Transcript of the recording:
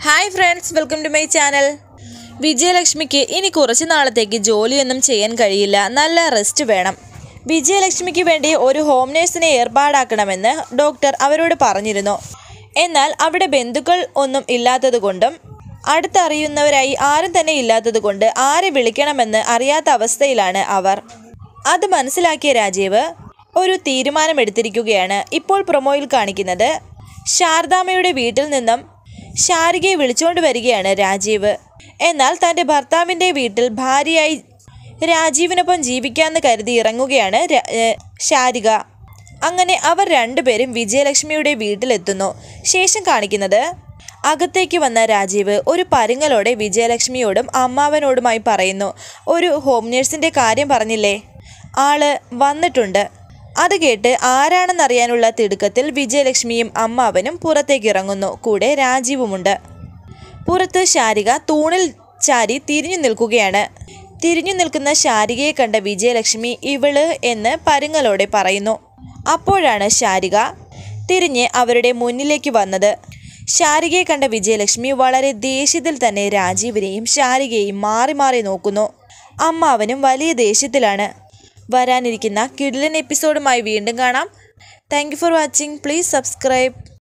hi friends welcome to my channel വിജയലക്ഷ്മിക്ക് ഇനി കുറച്ച് നാളത്തേക്ക് ജോലിയൊന്നും ചെയ്യാൻ കഴിയില്ല നല്ല റെസ്റ്റ് വേണം വിജയലക്ഷ്മിക്ക് വേണ്ടി ഒരു ഹോം നേഴ്സിനെ ഏർപ്പാടാക്കണമെന്ന് ഡോക്ടർ അവരോട് പറഞ്ഞിരുന്നു എന്നാൽ അവിടെ ബന്ധുക്കൾ ഒന്നും ഇല്ലാത്തതുകൊണ്ടും അടുത്തറിയുന്നവരായി ആരും തന്നെ ഇല്ലാത്തതുകൊണ്ട് ആരെ വിളിക്കണമെന്ന് അറിയാത്ത അവസ്ഥയിലാണ് അവർ അത് മനസ്സിലാക്കിയ രാജീവ് ഒരു തീരുമാനമെടുത്തിരിക്കുകയാണ് ഇപ്പോൾ പ്രൊമോയിൽ കാണിക്കുന്നത് ശാരദാമ്മയുടെ വീട്ടിൽ നിന്നും ശാരികയെ വിളിച്ചുകൊണ്ട് വരികയാണ് രാജീവ് എന്നാൽ തൻ്റെ ഭർത്താവിൻ്റെ വീട്ടിൽ ഭാര്യയായി രാജീവിനൊപ്പം ജീവിക്കാമെന്ന് കരുതി ഇറങ്ങുകയാണ് ര- ഏ, ശാരിക അങ്ങനെ അവർ രണ്ടുപേരും വിജയലക്ഷ്മിയുടെ വീട്ടിലെത്തുന്നു ശേഷം കാണിക്കുന്നത് അകത്തേക്ക് വന്ന രാജീവ് ഒരു പരുങ്ങലോടെ വിജയലക്ഷ്മിയോടും അമ്മാവനോടുമായി പറയുന്നു ഒരു ഹോം നേഴ്സിൻ്റെ കാര്യം പറഞ്ഞില്ലേ ആള് വന്നിട്ടുണ്ട് അത് കേട്ട് ആരാണെന്നറിയാനുള്ള തിടുക്കത്തിൽ വിജയലക്ഷ്മിയും അമ്മാവനും പുറത്തേക്ക് ഇറങ്ങുന്നു കൂടെ രാജീവുമുണ്ട് പുറത്ത് ശാരിക തൂണിൽ ചാരി തിരിഞ്ഞു നിൽക്കുകയാണ് തിരിഞ്ഞു നിൽക്കുന്ന ശാരികയെ കണ്ട വിജയലക്ഷ്മി ഇവള് എന്ന് പരുങ്ങലോടെ പറയുന്നു അപ്പോഴാണ് ശാരിക തിരിഞ്ഞ് അവരുടെ മുന്നിലേക്ക് വന്നത് ശാരികയെ കണ്ട വിജയലക്ഷ്മി വളരെ ദേഷ്യത്തിൽ തന്നെ രാജീവിനെയും ശാരികയെയും മാറി മാറി നോക്കുന്നു അമ്മാവനും വലിയ ദേഷ്യത്തിലാണ് വരാനിരിക്കുന്ന കിഡിലൻ എപ്പിസോഡുമായി വീണ്ടും കാണാം thank you for watching please subscribe